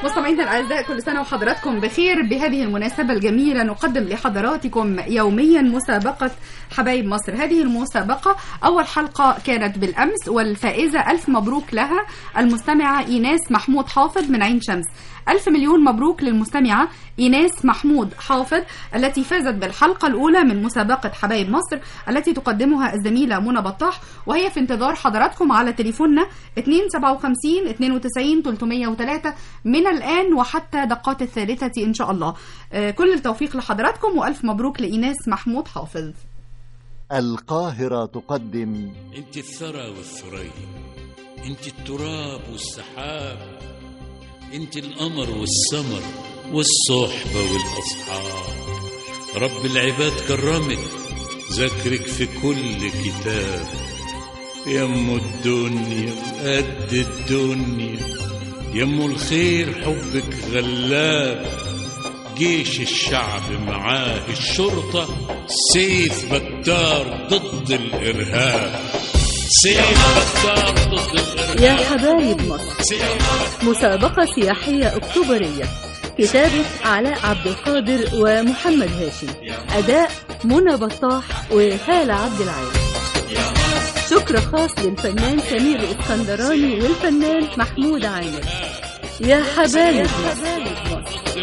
مستمعينا الاعزاء كل سنه وحضراتكم بخير بهذه المناسبه الجميله نقدم لحضراتكم يوميا مسابقه حبايب مصر هذه المسابقه اول حلقه كانت بالامس والفائزه الف مبروك لها المستمعه ايناس محمود حافظ من عين شمس ألف مليون مبروك للمستمعة إيناس محمود حافظ التي فازت بالحلقة الأولى من مسابقة حبايب مصر التي تقدمها الزميلة منى بطاح وهي في انتظار حضراتكم على تليفوننا 257 92 303 من الآن وحتى دقات الثالثة إن شاء الله آه، كل التوفيق لحضراتكم وألف مبروك لإيناس محمود حافظ القاهرة تقدم انت الثرى والثريا انت التراب والسحاب انت القمر والسمر والصحبة والأصحاب رب العباد كرمك ذكرك في كل كتاب يم الدنيا قد الدنيا يم الخير حبك غلاب جيش الشعب معاه الشرطة سيف بتار ضد الإرهاب سيف بتار ضد الإرهاب يا حبايب مصر مسابقة سياحية أكتوبرية كتابة علاء عبد القادر ومحمد هاشم أداء منى بطاح وهالة عبد العال شكر خاص للفنان سمير الاسكندراني والفنان محمود عامر يا حبايب مصر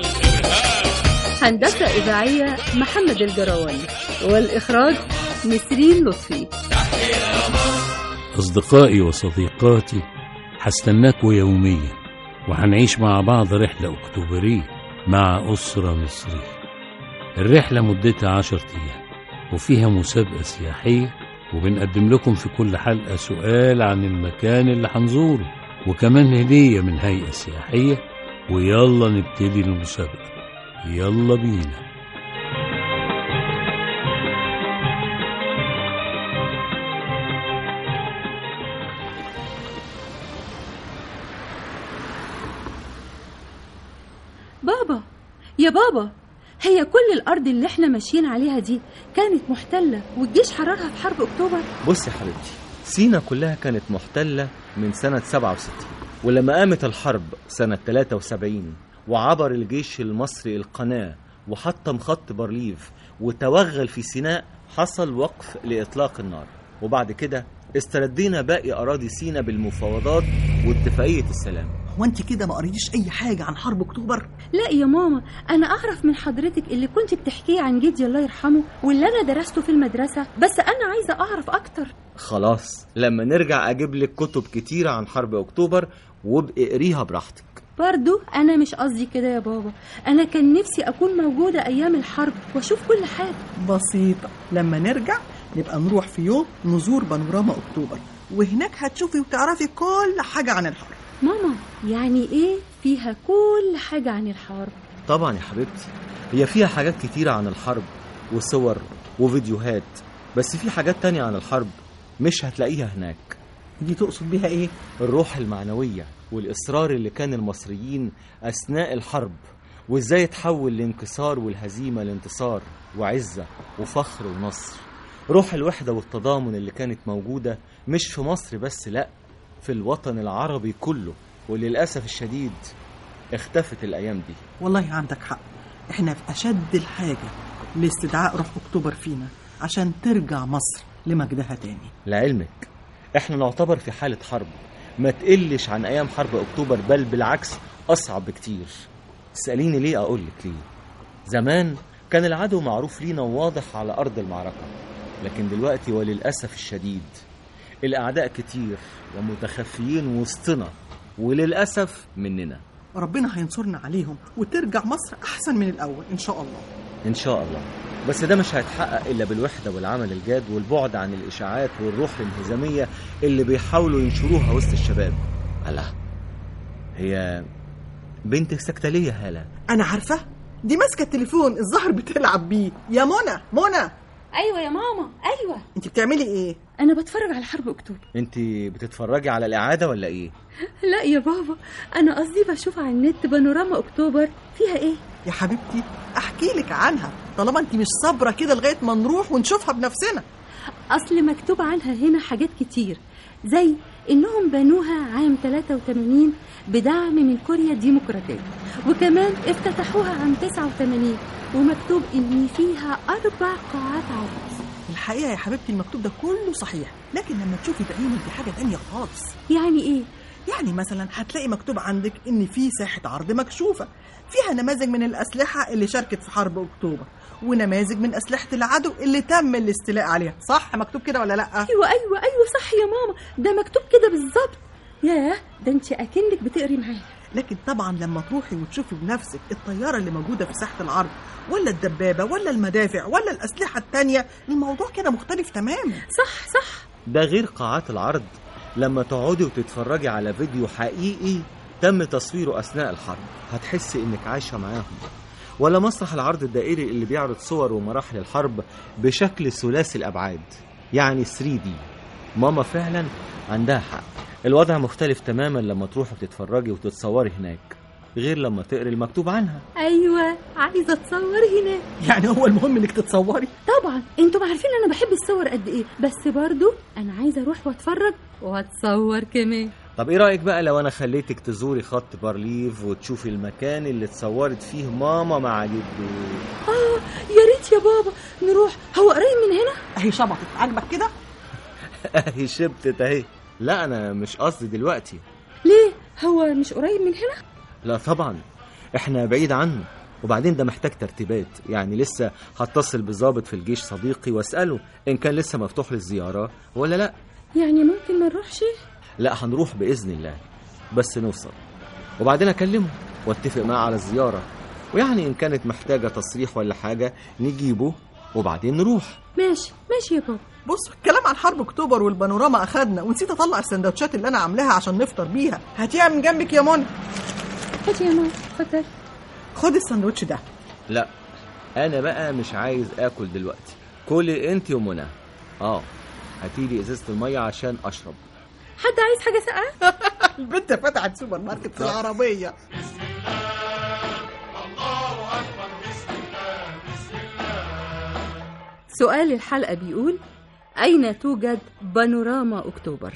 هندسة إذاعية محمد الجرواني والإخراج نسرين لطفي أصدقائي وصديقاتي هستناكوا يوميا وهنعيش مع بعض رحلة أكتوبرية مع أسرة مصرية الرحلة مدتها عشر أيام وفيها مسابقة سياحية وبنقدم لكم في كل حلقة سؤال عن المكان اللي هنزوره وكمان هدية من هيئة سياحية ويلا نبتدي المسابقة يلا بينا بابا يا بابا هي كل الأرض اللي احنا ماشيين عليها دي كانت محتلة والجيش حررها في حرب أكتوبر بص يا حبيبتي سينا كلها كانت محتلة من سنة 67 ولما قامت الحرب سنة 73 وعبر الجيش المصري القناة وحطم خط بارليف وتوغل في سيناء حصل وقف لإطلاق النار وبعد كده استردينا باقي أراضي سينا بالمفاوضات واتفاقية السلام هو انت كده ما قريتيش اي حاجه عن حرب اكتوبر لا يا ماما أنا أعرف من حضرتك اللي كنت بتحكيه عن جدي الله يرحمه واللي أنا درسته في المدرسة بس أنا عايزة أعرف أكتر خلاص لما نرجع أجيب لك كتب كتيرة عن حرب أكتوبر وابقي اقريها براحتك برضو أنا مش قصدي كده يا بابا أنا كان نفسي أكون موجودة أيام الحرب وأشوف كل حاجة بسيطه لما نرجع نبقى نروح في يوم نزور بانوراما اكتوبر وهناك هتشوفي وتعرفي كل حاجه عن الحرب ماما يعني إيه فيها كل حاجة عن الحرب طبعا يا حبيبتي هي فيها حاجات كتيرة عن الحرب وصور وفيديوهات بس في حاجات تانية عن الحرب مش هتلاقيها هناك دي تقصد بيها ايه الروح المعنوية والإصرار اللي كان المصريين أثناء الحرب وإزاي تحول الانكسار والهزيمة لانتصار وعزة وفخر ونصر روح الوحدة والتضامن اللي كانت موجودة مش في مصر بس لأ في الوطن العربي كله وللأسف الشديد اختفت الأيام دي والله عندك حق احنا في اشد الحاجه لاستدعاء روح اكتوبر فينا عشان ترجع مصر لمجدها تاني لعلمك احنا نعتبر في حالة حرب ما تقلش عن ايام حرب اكتوبر بل بالعكس اصعب بكتير تسأليني ليه اقولك ليه زمان كان العدو معروف لينا وواضح على ارض المعركة لكن دلوقتي وللأسف الشديد الاعداء كتير ومتخفيين وسطنا وللأسف مننا ربنا هينصرنا عليهم وترجع مصر احسن من الاول ان شاء الله ان شاء الله بس ده مش هيتحقق الا بالوحده والعمل الجاد والبعد عن الاشاعات والروح الانهزاميه اللي بيحاولوا ينشروها وسط الشباب الله هي بنتك ساكته ليه يا هاله انا عارفه دي ماسكه التليفون الظاهر بتلعب بيه يا منى منى أيوة يا ماما أيوة انت بتعملي ايه أنا بتفرج على حرب أكتوبر انت بتتفرجي على الاعاده ولا ايه لا يا بابا أنا قصدي بشوف على النت بانوراما أكتوبر فيها إيه يا حبيبتي احكي لك عنها طالما انت مش صابره كده لغايه ما نروح ونشوفها بنفسنا أصل مكتوب عنها هنا حاجات كتير زي إنهم بنوها عام 83 بدعم من كوريا الديمقراطية وكمان افتتحوها عام 89 ومكتوب إن فيها أربع قاعات عرض الحقيقه يا حبيبتي المكتوب ده كله صحيح لكن لما تشوفي بعينك دي حاجه تانية خالص يعني إيه؟ يعني مثلا هتلاقي مكتوب عندك ان في ساحه عرض مكشوفه فيها نماذج من الاسلحه اللي شاركت في حرب اكتوبر ونماذج من اسلحه العدو اللي تم الاستيلاء عليها صح مكتوب كده ولا لا أيوة أيوة أيوة صح يا ماما ده مكتوب كده بالظبط ياه ده انت أكنك بتقري معايا لكن طبعا لما تروحي وتشوفي بنفسك الطياره اللي موجوده في ساحه العرض ولا الدبابه ولا المدافع ولا الاسلحه التانية الموضوع كده مختلف تماما صح صح ده غير قاعات العرض لما تقعدي وتتفرجي على فيديو حقيقي تم تصويره أثناء الحرب هتحسي إنك عايشة معاهم ولا مسرح العرض الدائري اللي بيعرض صور ومراحل الحرب بشكل ثلاثي الأبعاد يعني 3D ماما فعلا عندها حق الوضع مختلف تماما لما تروحي وتتفرجي وتتصوري هناك غير لما تقري المكتوب عنها أيوة عايزة أتصور هناك يعني هو المهم انك تتصوري طبعا انتوا عارفين انا بحب الصور قد ايه بس برضو انا عايزه اروح واتفرج واتصور كمان طب ايه رأيك بقى لو انا خليتك تزوري خط بارليف وتشوفي المكان اللي اتصورت فيه ماما مع جدو اه يا ريت يا بابا نروح هو قريب من هنا اهي شبطت عاجبك كده اهي شبتت اهي لا انا مش قصدي دلوقتي ليه هو مش قريب من هنا لا طبعا احنا بعيد عنه وبعدين ده محتاج ترتيبات يعني لسه هتصل بظابط في الجيش صديقي واساله ان كان لسه مفتوح للزياره ولا لا يعني ممكن ما نروحش لا هنروح باذن الله بس نوصل وبعدين اكلمه واتفق معاه على الزياره ويعني ان كانت محتاجه تصريح ولا حاجه نجيبه وبعدين نروح ماشي ماشي يا بابا بص الكلام عن حرب اكتوبر والبانوراما اخدنا ونسيت اطلع السندوتشات اللي انا عاملاها عشان نفطر بيها هاتيها من جنبك يا منى هاتي يا ماما اتفضلي خد السندوتش ده لا انا بقى مش عايز اكل دلوقتي كلي انت ومنى اه هاتيلي ازازه الميه عشان اشرب حد عايز حاجه ساقعه البنت فتحت سوبر ماركت في العربيه سؤال الحلقه بيقول اين توجد بانوراما اكتوبر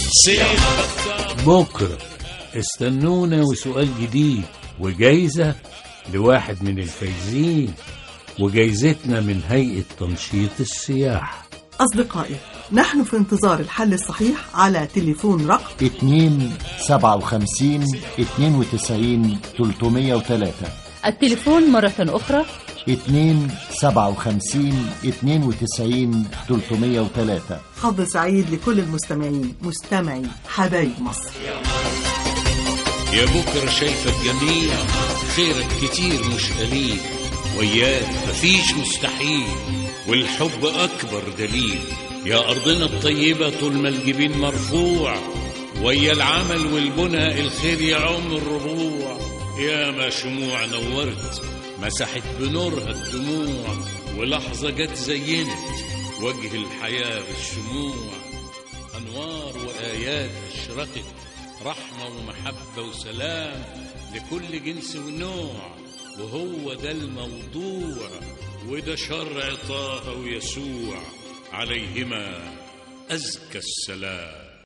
بكرة استنونا وسؤال جديد وجايزة لواحد من الفايزين وجايزتنا من هيئة تنشيط السياحة اصدقائي نحن في انتظار الحل الصحيح على تليفون رقم 2 57 92 303 التليفون مرة أخرى 2 57 92 303 حظ سعيد لكل المستمعين مستمعي حبايب مصر يا بكرة شايفة الجميع خيرك كتير مش قليل وياك مفيش مستحيل والحب أكبر دليل يا أرضنا الطيبة طول ما الجبين مرفوع ويا العمل والبنى الخير يعم الربوع يا ما شموع نورت مسحت بنورها الدموع ولحظة جت زينت وجه الحياة بالشموع أنوار وآيات أشرقت رحمة ومحبة وسلام لكل جنس ونوع وهو ده الموضوع وده شرع طه ويسوع عليهما أزكى السلام